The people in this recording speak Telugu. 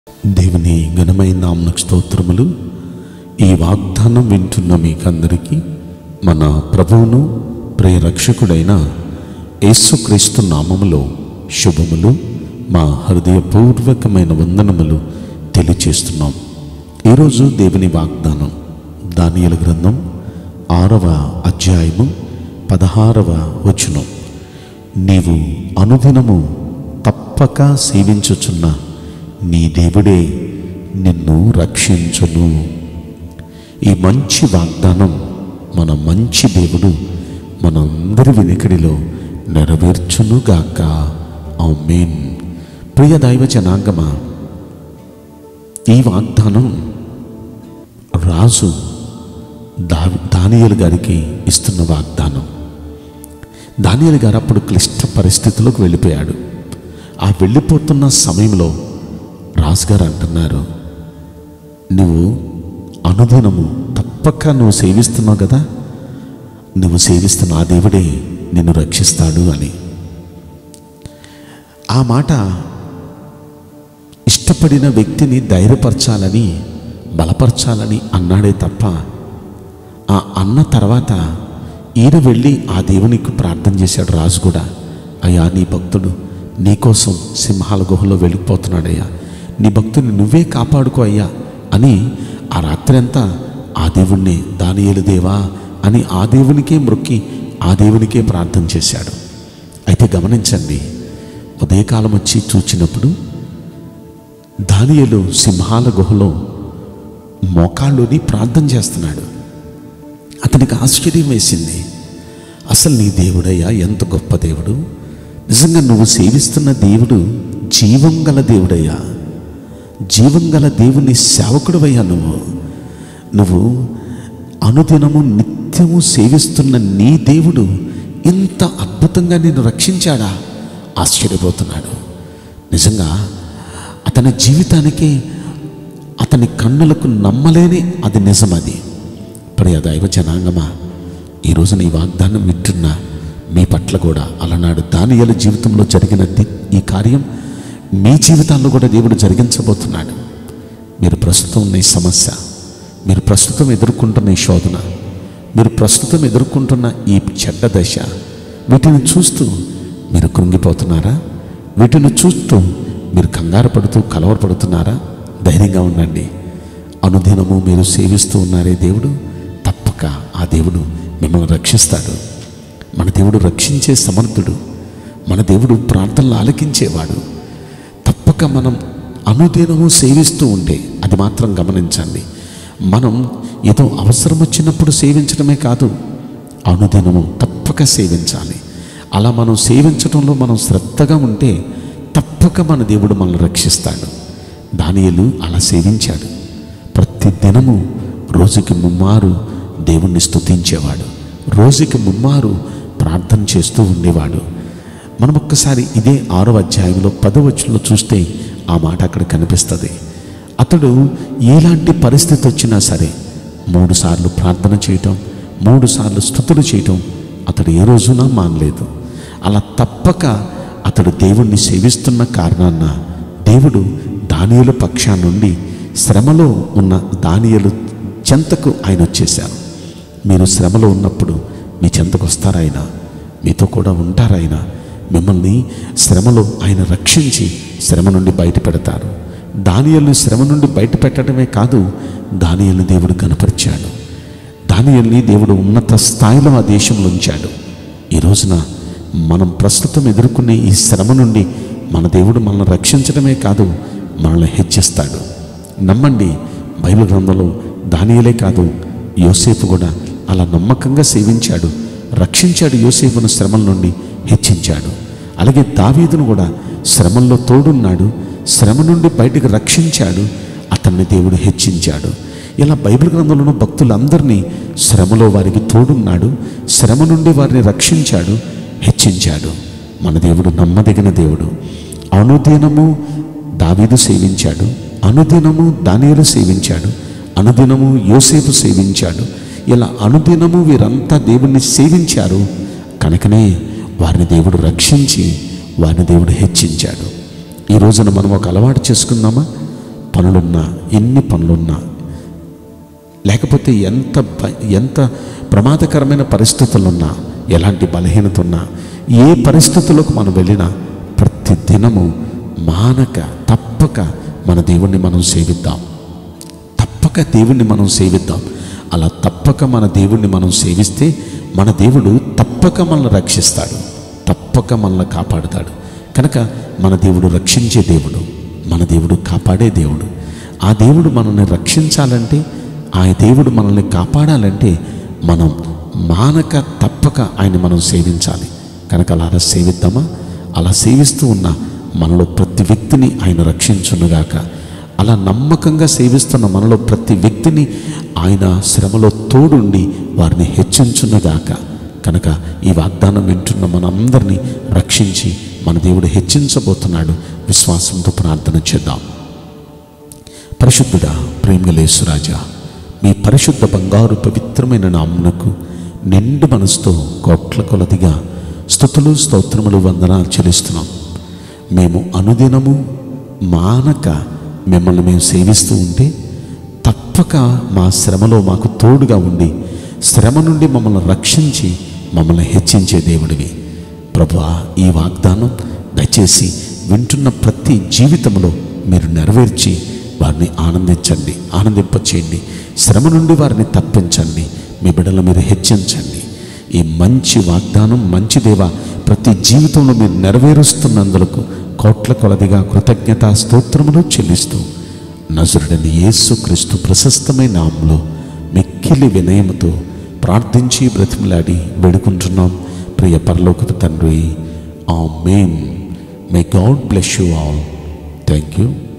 దేవుని ఘనమైన నామనకు స్తోత్రములు ఈ వాగ్దానం వింటున్న మీకందరికీ మన ప్రభువును ప్రియ రక్షకుడైన యేసుక్రీస్తు నామములో శుభములు మా హృదయపూర్వకమైన వందనములు తెలియచేస్తున్నాం ఈరోజు దేవుని వాగ్దానం దానియల గ్రంథం ఆరవ అధ్యాయము పదహారవ వచనం నీవు అనుదినము తప్పక సేవించుచున్న నీ దేవుడే నిన్ను రక్షించును ఈ మంచి వాగ్దానం మన మంచి దేవుడు మనందరి వినికిడిలో నెరవేర్చునుగాక ఆమేన్ ప్రియ దైవ జనాంగమా ఈ వాగ్దానం రాజు దా దానియలు గారికి ఇస్తున్న వాగ్దానం దానియలు గారు అప్పుడు క్లిష్ట పరిస్థితులకు వెళ్ళిపోయాడు ఆ వెళ్ళిపోతున్న సమయంలో రాజుగారు అంటున్నారు నువ్వు అనుదినము తప్పక నువ్వు సేవిస్తున్నావు కదా నువ్వు సేవిస్తున్న ఆ దేవుడే నిన్ను రక్షిస్తాడు అని ఆ మాట ఇష్టపడిన వ్యక్తిని ధైర్యపరచాలని బలపరచాలని అన్నాడే తప్ప ఆ అన్న తర్వాత ఈయన వెళ్ళి ఆ దేవునికి ప్రార్థన చేశాడు రాజు కూడా అయ్యా నీ భక్తుడు నీకోసం సింహాల గుహలో వెళ్ళిపోతున్నాడయ్యా నీ భక్తుని నువ్వే కాపాడుకో అయ్యా అని ఆ రాత్రి అంతా ఆ దేవుణ్ణి దానియేలు దేవా అని ఆ దేవునికే మొక్కి ఆ దేవునికే ప్రార్థన చేశాడు అయితే గమనించండి ఉదయకాలం వచ్చి చూచినప్పుడు దానియేలు సింహాల గుహలో మోకాళ్ళుని ప్రార్థన చేస్తున్నాడు అతనికి ఆశ్చర్యం వేసింది అసలు నీ దేవుడయ్యా ఎంత గొప్ప దేవుడు నిజంగా నువ్వు సేవిస్తున్న దేవుడు జీవం గల దేవుడయ్యా జీవం గల దేవుని సేవకుడువయ్యా నువ్వు నువ్వు అనుదినము నిత్యము సేవిస్తున్న నీ దేవుడు ఇంత అద్భుతంగా నిన్ను రక్షించాడా ఆశ్చర్యపోతున్నాడు నిజంగా అతని జీవితానికి అతని కన్నులకు నమ్మలేని అది నిజమది ప్రియ దైవ జనాంగమా ఈరోజు నీ వాగ్దానం వింటున్న మీ పట్ల కూడా అలనాడు దానియల జీవితంలో జరిగిన ది- ఈ కార్యం మీ జీవితాల్లో కూడా దేవుడు జరిగించబోతున్నాడు మీరు ప్రస్తుతం ఉన్న ఈ సమస్య మీరు ప్రస్తుతం ఎదుర్కొంటున్న ఈ శోధన మీరు ప్రస్తుతం ఎదుర్కొంటున్న ఈ చెడ్డ దశ వీటిని చూస్తూ మీరు కృంగిపోతున్నారా వీటిని చూస్తూ మీరు కంగారు పడుతూ కలవరపడుతున్నారా ధైర్యంగా ఉండండి అనుదినము మీరు సేవిస్తూ ఉన్నారే దేవుడు తప్పక ఆ దేవుడు మిమ్మల్ని రక్షిస్తాడు మన దేవుడు రక్షించే సమర్థుడు మన దేవుడు ప్రార్థనలు ఆలకించేవాడు తప్పక మనం అనుదినము సేవిస్తూ ఉంటే అది మాత్రం గమనించండి మనం ఏదో అవసరం వచ్చినప్పుడు సేవించడమే కాదు అనుదినము తప్పక సేవించాలి అలా మనం సేవించడంలో మనం శ్రద్ధగా ఉంటే తప్పక మన దేవుడు మనల్ని రక్షిస్తాడు దానియలు అలా సేవించాడు ప్రతి దినము రోజుకి ముమ్మారు దేవుణ్ణి స్తుతించేవాడు రోజుకి ముమ్మారు ప్రార్థన చేస్తూ ఉండేవాడు మనం ఒక్కసారి ఇదే ఆరో అధ్యాయంలో పదవచనంలో చూస్తే ఆ మాట అక్కడ కనిపిస్తుంది అతడు ఎలాంటి పరిస్థితి వచ్చినా సరే మూడు సార్లు ప్రార్థన చేయటం మూడు సార్లు స్థుతులు చేయటం అతడు ఏ రోజున మానలేదు అలా తప్పక అతడు దేవుణ్ణి సేవిస్తున్న కారణాన దేవుడు దానియలు పక్షా నుండి శ్రమలో ఉన్న దానియలు చెంతకు ఆయన వచ్చేశారు మీరు శ్రమలో ఉన్నప్పుడు మీ చెంతకు వస్తారాయన మీతో కూడా ఉంటారాయన మిమ్మల్ని శ్రమలో ఆయన రక్షించి శ్రమ నుండి బయట పెడతారు దానియల్ని శ్రమ నుండి బయట పెట్టడమే కాదు దానియల్ని దేవుడు కనపరిచాడు దానియల్ని దేవుడు ఉన్నత స్థాయిలో ఆ దేశంలో ఉంచాడు ఈ రోజున మనం ప్రస్తుతం ఎదుర్కొనే ఈ శ్రమ నుండి మన దేవుడు మనల్ని రక్షించడమే కాదు మనల్ని హెచ్చిస్తాడు నమ్మండి బైబిల్ గ్రంథంలో దానియలే కాదు యోసేపు కూడా అలా నమ్మకంగా సేవించాడు రక్షించాడు యోసేపును శ్రమల నుండి హెచ్చించాడు అలాగే దావీదును కూడా శ్రమల్లో తోడున్నాడు శ్రమ నుండి బయటికి రక్షించాడు అతన్ని దేవుడు హెచ్చించాడు ఇలా బైబిల్ గ్రంథంలో ఉన్న భక్తులందరినీ శ్రమలో వారికి తోడున్నాడు శ్రమ నుండి వారిని రక్షించాడు హెచ్చించాడు మన దేవుడు నమ్మదగిన దేవుడు అనుదినము దావీదు సేవించాడు అనుదినము దానియలు సేవించాడు అనుదినము యోసేపు సేవించాడు ఇలా అనుదినము వీరంతా దేవుణ్ణి సేవించారు కనుకనే వారిని దేవుడు రక్షించి వారిని దేవుడు హెచ్చించాడు ఈ రోజున మనం ఒక అలవాటు చేసుకుందామా పనులున్నా ఎన్ని పనులున్నా లేకపోతే ఎంత భ- ఎంత ప్రమాదకరమైన పరిస్థితులున్నా ఎలాంటి బలహీనత ఉన్నా ఏ పరిస్థితులకు మనం వెళ్ళినా ప్రతి దినము మానక తప్పక మన దేవుణ్ణి మనం సేవిద్దాం తప్పక దేవుణ్ణి మనం సేవిద్దాం అలా తప్పక మన దేవుణ్ణి మనం సేవిస్తే మన దేవుడు తప్పక మనల్ని రక్షిస్తాడు తప్పక మనల్ని కాపాడుతాడు కనుక మన దేవుడు రక్షించే దేవుడు మన దేవుడు కాపాడే దేవుడు ఆ దేవుడు మనల్ని రక్షించాలంటే ఆ దేవుడు మనల్ని కాపాడాలంటే మనం మానక తప్పక ఆయన మనం సేవించాలి కనుక అలా సేవిద్దామా అలా సేవిస్తూ ఉన్న మనలో ప్రతి వ్యక్తిని ఆయన రక్షించునుగాక అలా నమ్మకంగా సేవిస్తున్న మనలో ప్రతి వ్యక్తిని ఆయన శ్రమలో తోడుండి వారిని హెచ్చించునుగాక కనుక ఈ వాగ్దానం వింటున్న మనందరినీ రక్షించి మన దేవుడు హెచ్చించబోతున్నాడు విశ్వాసంతో ప్రార్థన చేద్దాం పరిశుద్ధుడా ప్రేమలేసురాజా మీ పరిశుద్ధ బంగారు పవిత్రమైన నామునకు నిండు మనసుతో కోట్ల కొలదిగా స్థుతులు స్తోత్రములు వందనాలు చెల్లిస్తున్నాం మేము అనుదినము మానక మిమ్మల్ని మేము సేవిస్తూ ఉంటే తప్పక మా శ్రమలో మాకు తోడుగా ఉండి శ్రమ నుండి మమ్మల్ని రక్షించి మమ్మల్ని హెచ్చించే దేవుడివి ప్రభువా ఈ వాగ్దానం దయచేసి వింటున్న ప్రతి జీవితంలో మీరు నెరవేర్చి వారిని ఆనందించండి ఆనందింపచేయండి శ్రమ నుండి వారిని తప్పించండి మీ బిడ్డలు మీరు హెచ్చించండి ఈ మంచి వాగ్దానం మంచి దేవ ప్రతి జీవితంలో మీరు నెరవేరుస్తున్నందులకు కోట్ల కొలదిగా కృతజ్ఞతా స్తోత్రములు చెల్లిస్తూ నజరుడని యేసు క్రీస్తు ప్రశస్తమైన నామంలో మిక్కిలి వినయముతో ప్రార్థించి బ్రతిమలాడి వేడుకుంటున్నాం ప్రియ పరలోకపు తండ్రి amen may God bless you all thank you